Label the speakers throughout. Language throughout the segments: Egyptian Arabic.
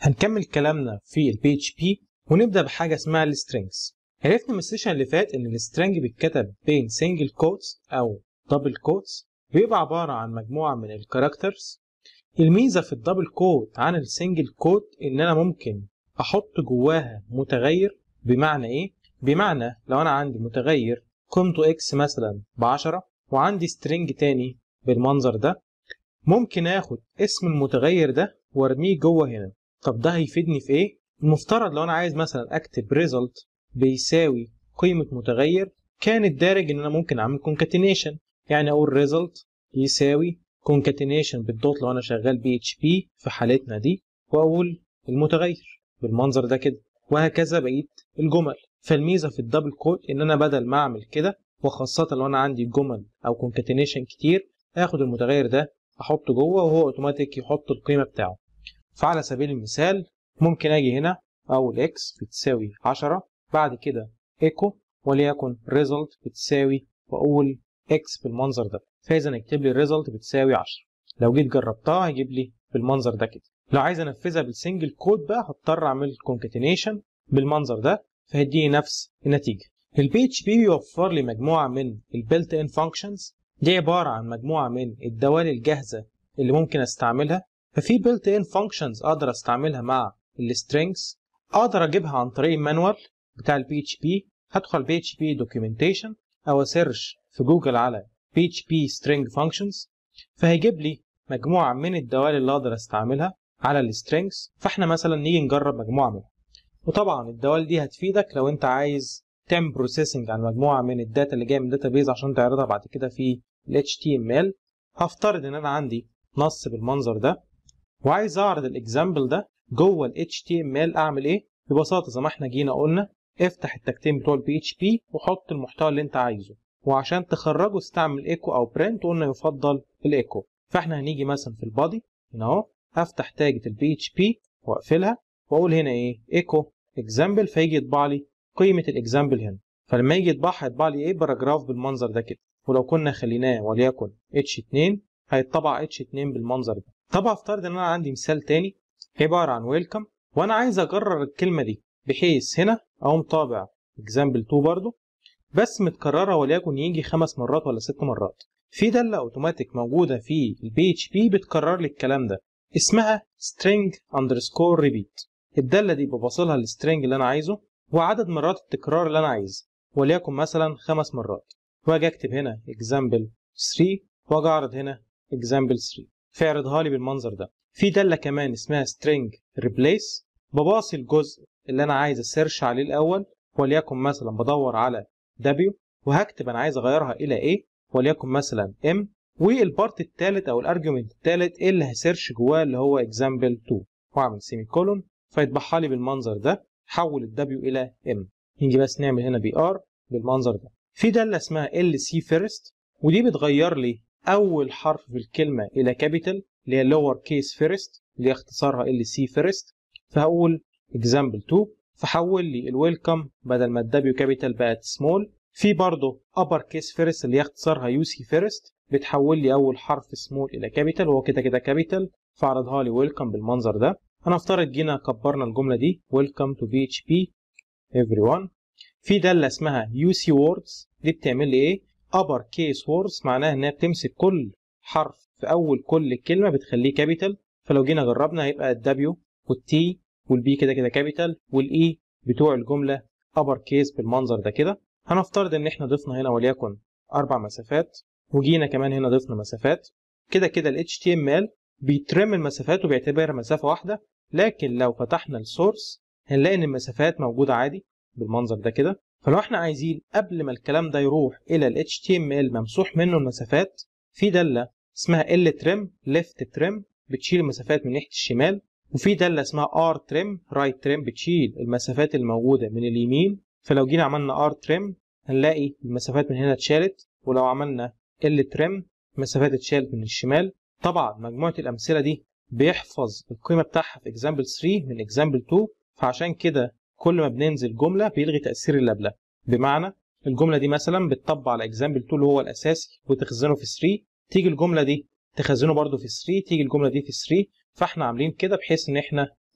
Speaker 1: هنكمل كلامنا في ال PHP ونبدأ بحاجة اسمها ال strings عرفنا من السيشن اللي فات ان ال string بيتكتب بين single quotes او double quotes بيبقى عبارة عن مجموعة من الكاركترز الميزة في الدبل كوت عن السنجل كوت ان انا ممكن احط جواها متغير بمعنى ايه بمعنى لو انا عندي متغير قيمته اكس مثلا بعشرة وعندي string تاني بالمنظر ده ممكن اخد اسم المتغير ده وارميه جوه هنا طب ده هيفيدني في ايه المفترض لو انا عايز مثلا اكتب result بيساوي قيمة متغير كان الدارج ان انا ممكن اعمل concatenation يعني اقول result يساوي concatenation بالدوت لو انا شغال بي اتش بي في حالتنا دي واقول المتغير بالمنظر ده كده وهكذا بقيه الجمل فالميزه في الدبل كوت ان انا بدل ما اعمل كده وخاصه لو انا عندي جمل او concatenation كتير اخد المتغير ده احطه جوه وهو اوتوماتيك يحط القيمه بتاعه فعلى سبيل المثال ممكن اجي هنا اقول x بتساوي 10 بعد كده ايكو وليكن result بتساوي واقول x بالمنظر ده فاذا هيكتب لي الريزلت بتساوي 10 لو جيت جربتها هيجيب لي بالمنظر ده كده لو عايز انفذها بالسنجل كود بقى هضطر اعمل كونكاتينيشن بالمنظر ده فهيديني نفس النتيجه البي اتش بي بيوفر لي مجموعه من البيلت ان فانكشنز دي عباره عن مجموعه من الدوال الجاهزه اللي ممكن استعملها ففي بيلت ان فانكشنز اقدر استعملها مع السترينجز اقدر اجيبها عن طريق المانوال بتاع البي اتش بي هدخل بي اتش بي دوكيومنتيشن او اسيرش في جوجل على PHP string functions فهيجيب لي مجموعة من الدوال اللي أقدر أستعملها على السترينجز فإحنا مثلا نيجي نجرب مجموعة منها وطبعا الدوال دي هتفيدك لو أنت عايز تعمل بروسيسنج على مجموعة من الداتا اللي جاية من الداتابيز عشان تعرضها بعد كده في ال HTML هفترض إن أنا عندي نص بالمنظر ده وعايز أعرض الإكزامبل ده جوه ال HTML أعمل إيه؟ ببساطة زي ما إحنا جينا قلنا افتح التكتين بتوع ال PHP وحط المحتوى اللي أنت عايزه وعشان تخرجه استعمل ايكو او برنت وقلنا يفضل الايكو فاحنا هنيجي مثلا في البادي هنا اهو هفتح تاجة البي اتش بي واقفلها واقول هنا ايه ايكو اكزامبل فيجي يطبع لي قيمة الاكزامبل هنا فلما يجي يطبع هيطبع لي ايه باراجراف بالمنظر ده كده ولو كنا خليناه وليكن اتش 2 هيطبع اتش 2 بالمنظر ده طبعا افترض ان انا عندي مثال تاني عبارة عن ويلكم وانا عايز اكرر الكلمة دي بحيث هنا اقوم طابع اكزامبل 2 برضو بس متكررة وليكن يجي خمس مرات ولا ست مرات في دالة اوتوماتيك موجودة في البي اتش بي بتكرر لي الكلام ده اسمها string underscore repeat الدالة دي ببصلها السترنج اللي انا عايزه وعدد مرات التكرار اللي انا عايزه وليكن مثلا خمس مرات واجي اكتب هنا example 3 واجي اعرض هنا example 3 فيعرضها لي بالمنظر ده في دالة كمان اسمها string replace بباصي الجزء اللي انا عايز اسيرش عليه الاول وليكن مثلا بدور على W وهكتب انا عايز اغيرها الى ايه وليكن مثلا M والبارت الثالث او الارجيومنت الثالث ايه اللي هسيرش جواه اللي هو example 2 واعمل سيمي كولون فيطبعها لي بالمنظر ده حول ال W الى M نيجي بس نعمل هنا بي ار بالمنظر ده في داله اسمها LC first ودي بتغير لي اول حرف في الكلمه الى كابيتال اللي هي lower case first اللي هي اختصارها LC first فهقول example 2 فحول لي الويلكم بدل ما الدبليو كابيتال بقت سمول في برضه ابر كيس فيرست اللي هي اختصارها يو سي فيرست بتحول لي اول حرف سمول الى كابيتال وهو كده كده كابيتال فعرضها لي ويلكم بالمنظر ده هنفترض جينا كبرنا الجمله دي ويلكم تو بي اتش بي everyone في داله اسمها يو سي ووردز دي بتعمل لي ايه ابر كيس ووردز معناها انها بتمسك كل حرف في اول كل كلمه بتخليه كابيتال فلو جينا جربنا هيبقى الدبليو والتي والبي كده كده كابيتال والاي بتوع الجمله ابر كيس بالمنظر ده كده هنفترض ان احنا ضفنا هنا وليكن اربع مسافات وجينا كمان هنا ضفنا مسافات كده كده ال HTML بيترم المسافات وبيعتبرها مسافه واحده لكن لو فتحنا السورس هنلاقي ان المسافات موجوده عادي بالمنظر ده كده فلو احنا عايزين قبل ما الكلام ده يروح الى ال HTML ممسوح منه المسافات في داله اسمها L trim left trim بتشيل المسافات من ناحيه الشمال وفي داله اسمها ار تريم رايت تريم بتشيل المسافات الموجوده من اليمين فلو جينا عملنا ار تريم هنلاقي المسافات من هنا اتشالت ولو عملنا ال تريم المسافات اتشالت من الشمال طبعا مجموعه الامثله دي بيحفظ القيمه بتاعها في اكزامبل 3 من اكزامبل 2 فعشان كده كل ما بننزل جمله بيلغي تاثير اللي قبلها بمعنى الجمله دي مثلا بتطبق على اكزامبل 2 اللي هو الاساسي وتخزنه في 3 تيجي الجمله دي تخزنه برده في 3 تيجي الجمله دي في 3 فاحنا عاملين كده بحيث ان احنا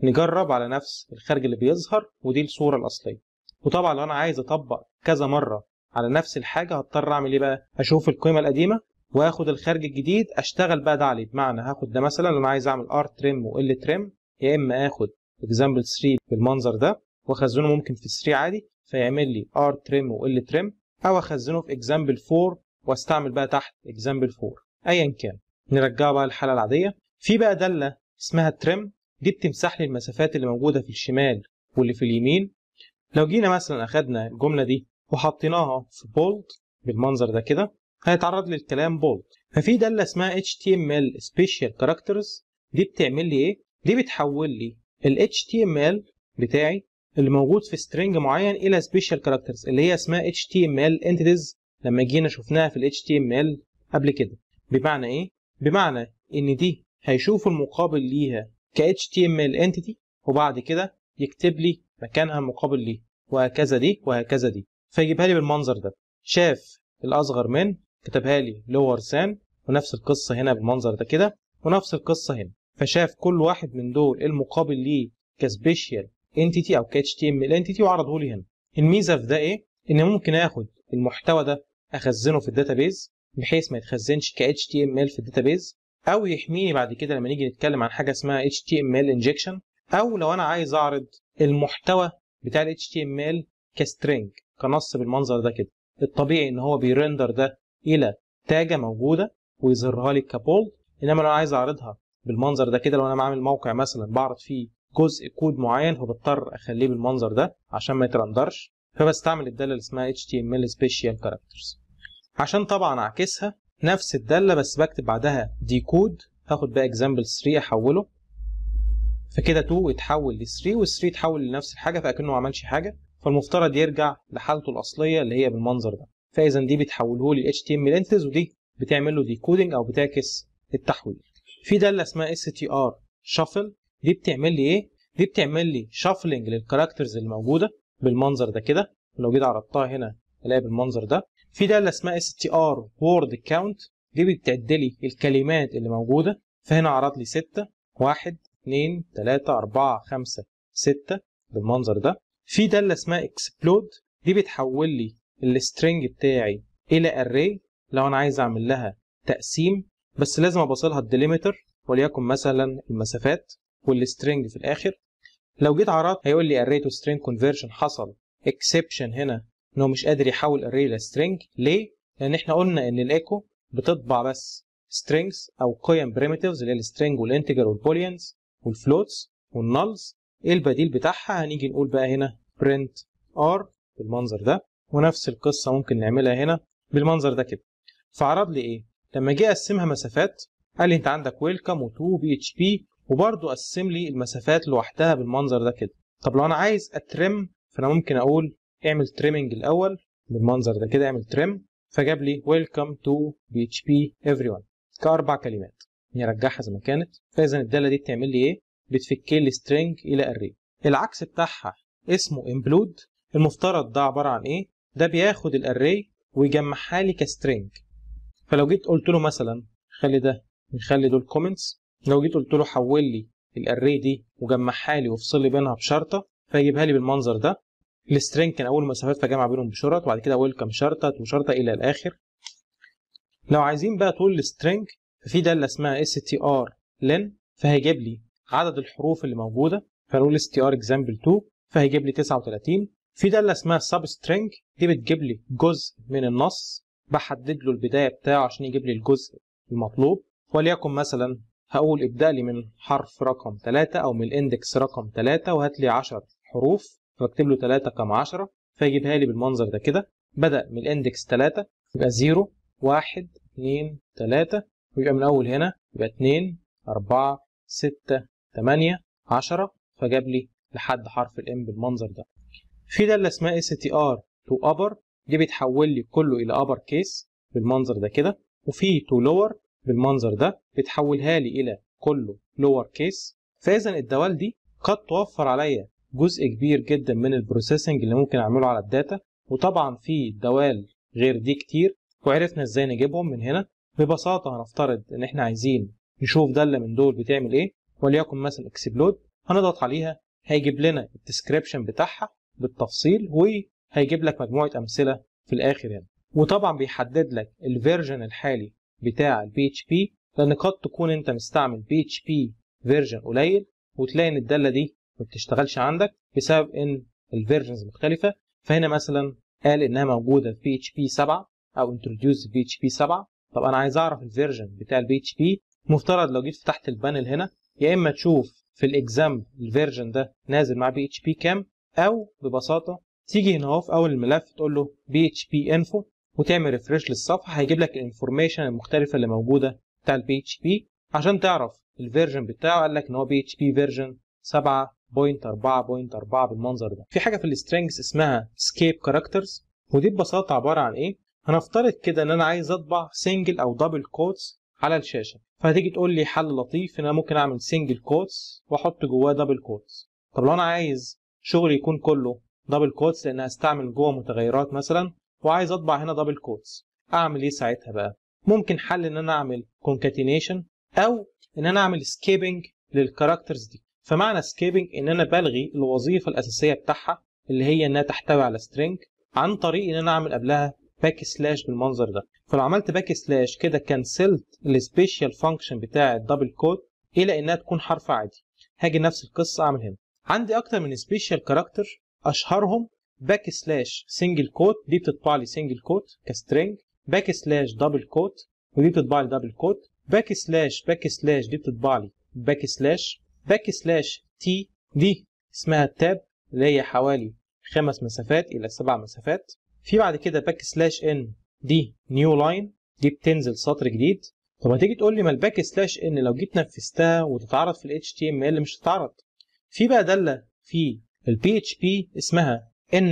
Speaker 1: نجرب على نفس الخارج اللي بيظهر ودي الصورة الأصلية وطبعا لو أنا عايز أطبق كذا مرة على نفس الحاجة هضطر أعمل إيه بقى؟ أشوف القيمة القديمة واخد الخارج الجديد اشتغل بقى ده عليه بمعنى هاخد ده مثلا لو انا عايز اعمل ار تريم وال تريم يا اما اخد اكزامبل 3 بالمنظر ده واخزنه ممكن في 3 عادي فيعمل لي ار تريم وال تريم او اخزنه في اكزامبل 4 واستعمل بقى تحت اكزامبل 4 ايا كان نرجعه بقى للحاله العاديه في بقى داله اسمها تريم دي بتمسح لي المسافات اللي موجوده في الشمال واللي في اليمين لو جينا مثلا اخدنا الجمله دي وحطيناها في بولد بالمنظر ده كده هيتعرض للكلام بولد ففي داله اسمها HTML Special Characters دي بتعمل لي ايه دي بتحول لي ال HTML بتاعي اللي موجود في string معين الى Special Characters اللي هي اسمها HTML Entities لما جينا شفناها في ال HTML قبل كده بمعنى ايه بمعنى ان دي هيشوفوا المقابل ليها ك HTML Entity وبعد كده يكتب لي مكانها المقابل ليه وهكذا دي وهكذا دي فيجيبها لي بالمنظر ده شاف الاصغر من كتبها لي لور سان ونفس القصه هنا بالمنظر ده كده ونفس القصه هنا فشاف كل واحد من دول المقابل ليه كسبيشال انتيتي او ك HTML انتيتي وعرضه لي هنا الميزه في ده ايه ان ممكن اخد المحتوى ده اخزنه في الداتابيز بحيث ما يتخزنش ك HTML في الداتابيز او يحميني بعد كده لما نيجي نتكلم عن حاجه اسمها HTML injection او لو انا عايز اعرض المحتوى بتاع ال HTML كسترينج كنص بالمنظر ده كده الطبيعي ان هو بيرندر ده الى تاجه موجوده ويظهرها لي كبولد انما لو عايز اعرضها بالمنظر ده كده لو انا بعمل موقع مثلا بعرض فيه جزء كود معين فبضطر اخليه بالمنظر ده عشان ما يترندرش فبستعمل الداله اللي اسمها HTML Special Characters عشان طبعا اعكسها نفس الداله بس بكتب بعدها دي كود هاخد بقى اكزامبل 3 احوله فكده 2 يتحول ل 3 وال 3 يتحول لنفس الحاجه فاكنه ما عملش حاجه فالمفترض يرجع لحالته الاصليه اللي هي بالمنظر ده فاذا دي بتحوله لي HTML entities ودي بتعمل له ديكودنج او بتعكس التحويل في داله اسمها str shuffle دي بتعمل لي ايه دي بتعمل لي شافلنج للكاركترز اللي موجوده بالمنظر ده كده لو جيت عرضتها هنا الاقي بالمنظر ده في داله اسمها str word count دي بتعد لي الكلمات اللي موجوده فهنا عرض لي 6 1 2 3 4 5 6 بالمنظر ده في داله اسمها explode دي بتحول لي السترنج بتاعي الى array لو انا عايز اعمل لها تقسيم بس لازم ابصلها الديليمتر وليكن مثلا المسافات والسترنج في الاخر لو جيت عرضت هيقول لي array to string conversion حصل exception هنا ان هو مش قادر يحول array لسترنج ليه لان احنا قلنا ان الايكو بتطبع بس strings او قيم primitives اللي هي السترنج والانتجر والبوليانز والفلوتس والنلز ايه البديل بتاعها هنيجي نقول بقى هنا print r بالمنظر ده ونفس القصه ممكن نعملها هنا بالمنظر ده كده فعرض لي ايه لما جه اقسمها مسافات قال لي انت عندك ويلكم و2 بي اتش بي وبرضه قسم لي المسافات لوحدها بالمنظر ده كده طب لو انا عايز اترم فانا ممكن اقول اعمل تريمنج الاول بالمنظر ده كده اعمل تريم فجاب لي ويلكم تو بي اتش بي ايفري ون كاربع كلمات نرجعها زي ما كانت فاذا الداله دي بتعمل لي ايه بتفك لي سترينج الى اري العكس بتاعها اسمه امبلود المفترض ده عباره عن ايه ده بياخد الاري ويجمعها لي كسترينج فلو جيت قلت له مثلا خلي ده نخلي دول كومنتس لو جيت قلت له حول لي الاري دي وجمعها لي وافصل لي بينها بشرطه فيجيبها لي بالمنظر ده السترينج كان اول مسافات فجمع بينهم بشرط وبعد كده ويلكم شرطه وشرطه الى الاخر لو عايزين بقى طول السترينج ففي داله اسمها str len فهيجيب لي عدد الحروف اللي موجوده فنقول str example 2 فهيجيب لي 39 في داله اسمها substring دي بتجيب لي جزء من النص بحدد له البدايه بتاعه عشان يجيب لي الجزء المطلوب وليكن مثلا هقول ابدا لي من حرف رقم 3 او من الاندكس رقم 3 وهات لي 10 حروف فاكتب له 3 كم 10 فيجيبها لي بالمنظر ده كده بدا من الاندكس 3 يبقى 0 1 2 3 ويبقى من اول هنا يبقى 2 4 6 8 10 فجاب لي لحد حرف الام بالمنظر ده في داله اسمها str to upper دي بتحول لي كله الى upper case بالمنظر ده كده وفي to lower بالمنظر ده بتحولها لي الى كله lower case فاذا الدوال دي قد توفر عليا جزء كبير جدا من البروسيسنج اللي ممكن اعمله على الداتا وطبعا في دوال غير دي كتير وعرفنا ازاي نجيبهم من هنا ببساطه هنفترض ان احنا عايزين نشوف داله من دول بتعمل ايه وليكن مثلا اكسبلود هنضغط عليها هيجيب لنا الديسكريبشن بتاعها بالتفصيل وهيجيب لك مجموعه امثله في الاخر هنا وطبعا بيحدد لك الفيرجن الحالي بتاع البي اتش بي لان قد تكون انت مستعمل بي اتش بي فيرجن قليل وتلاقي ان الداله دي ما بتشتغلش عندك بسبب ان الفيرجنز مختلفه فهنا مثلا قال انها موجوده في بي اتش بي 7 او انتروديوس بي اتش بي 7 طب انا عايز اعرف الفيرجن بتاع البي اتش بي مفترض لو جيت فتحت البانل هنا يا اما تشوف في الاكزام الفيرجن ده نازل مع بي اتش بي كام او ببساطه تيجي هنا اهو في اول الملف تقول له بي اتش بي انفو وتعمل ريفرش للصفحه هيجيب لك الانفورميشن المختلفه اللي موجوده بتاع البي اتش بي عشان تعرف الفيرجن بتاعه قال لك ان هو بي اتش بي فيرجن 7.4.4 بالمنظر ده في حاجه في السترينجز اسمها سكيب كاركترز ودي ببساطه عباره عن ايه هنفترض كده ان انا عايز اطبع سنجل او دبل كوتس على الشاشه فهتيجي تقول لي حل لطيف ان انا ممكن اعمل سنجل كوتس واحط جواه دبل كوتس طب لو انا عايز شغلي يكون كله دبل كوتس لان هستعمل جوه متغيرات مثلا وعايز اطبع هنا دبل كوتس اعمل ايه ساعتها بقى ممكن حل ان انا اعمل كونكاتينيشن او ان انا اعمل سكيبنج للكاركترز دي فمعنى سكيبنج ان انا بلغي الوظيفه الاساسيه بتاعها اللي هي انها تحتوي على سترينج عن طريق ان انا اعمل قبلها باك سلاش بالمنظر ده فلو عملت باك سلاش كده كنسلت السبيشال فانكشن بتاع الدبل كود الى انها تكون حرف عادي هاجي نفس القصه اعمل هنا عندي اكتر من سبيشال كاركتر اشهرهم باك سلاش سنجل كوت دي بتطبع لي سنجل كوت كسترينج باك سلاش دبل كوت ودي بتطبع لي دبل كوت باك سلاش باك سلاش دي بتطبع لي باك سلاش باك سلاش تي دي اسمها تاب اللي هي حوالي خمس مسافات الى سبع مسافات في بعد كده باك سلاش ان دي نيو لاين دي بتنزل سطر جديد طب هتيجي تقول لي ما الباك سلاش ان لو جيت نفذتها وتتعرض في ال HTML مش هتتعرض في بقى داله في ال PHP اسمها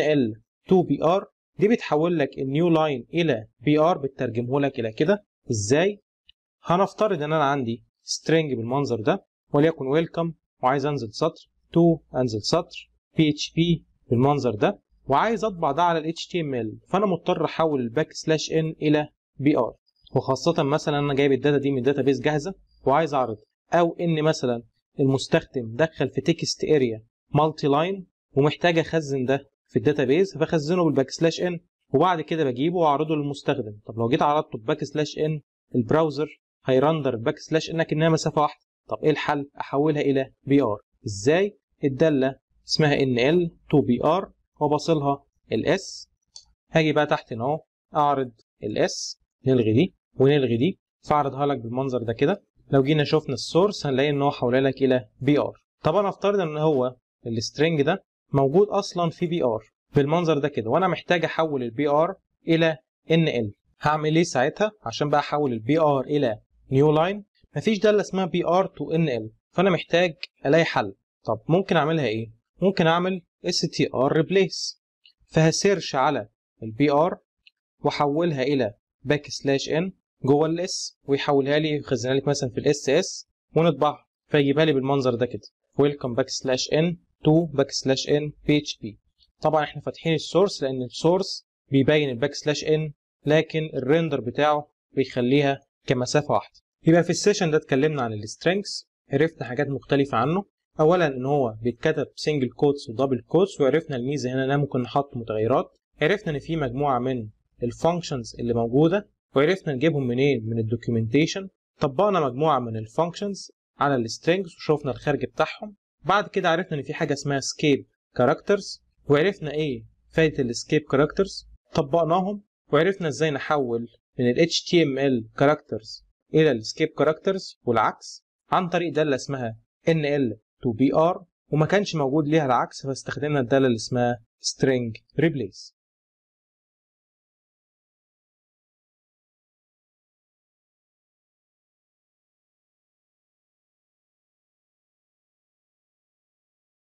Speaker 1: NL2BR دي بتحول لك النيو لاين الى BR بتترجمه لك الى كده ازاي هنفترض ان انا عندي string بالمنظر ده وليكن ويلكم وعايز انزل سطر تو انزل سطر PHP بالمنظر ده وعايز اطبع ده على ال HTML فانا مضطر احول الباك سلاش ان الى بي ار وخاصة مثلا انا جايب الداتا دي من داتا بيس جاهزة وعايز اعرض او ان مثلا المستخدم دخل في تكست اريا مالتي لاين ومحتاج اخزن ده في الداتا بيس فخزنه بالباك سلاش ان وبعد كده بجيبه واعرضه للمستخدم طب لو جيت عرضته بباك سلاش ان البراوزر هيرندر الباك سلاش ان كانها مسافة واحدة طب ايه الحل احولها الى بي ار ازاي الدالة اسمها ان ال تو بي ار وبصلها الاس هاجي بقى تحت هنا اهو اعرض الاس نلغي دي ونلغي دي فاعرضها لك بالمنظر ده كده لو جينا شفنا السورس هنلاقي ان هو حولها لك الى بي ار طبعا افترض ان هو السترنج ده موجود اصلا في بي ار بالمنظر ده كده وانا محتاج احول البي ار الى ان ال هعمل ايه ساعتها عشان بقى احول البي ار الى نيو لاين مفيش داله اسمها بي ار تو ان ال فانا محتاج الاقي حل طب ممكن اعملها ايه ممكن اعمل str replace فهسيرش على البي ار واحولها الى باك سلاش ان جوه الاس ويحولها لي يخزنها لك مثلا في الاس اس ونطبعها فيجيبها لي بالمنظر ده كده ويلكم باك سلاش ان تو باك سلاش ان بي اتش بي طبعا احنا فاتحين السورس لان السورس بيبين الباك سلاش ان لكن الريندر بتاعه بيخليها كمسافه واحده يبقى في السيشن ده اتكلمنا عن السترينجز عرفنا حاجات مختلفه عنه اولا ان هو بيتكتب سنجل كوتس ودبل كوتس وعرفنا الميزه هنا ان ممكن نحط متغيرات عرفنا ان في مجموعه من الفانكشنز اللي موجوده وعرفنا نجيبهم منين من الدوكيومنتيشن طبقنا مجموعه من الفانكشنز على السترينجز وشوفنا الخارج بتاعهم بعد كده عرفنا ان في حاجه اسمها سكيب كاركترز وعرفنا ايه فايده السكيب كاركترز طبقناهم وعرفنا ازاي نحول من ال HTML كاركترز الى السكيب كاركترز والعكس عن طريق داله اسمها NL to BR وما كانش موجود ليها العكس فاستخدمنا الداله اللي اسمها string replace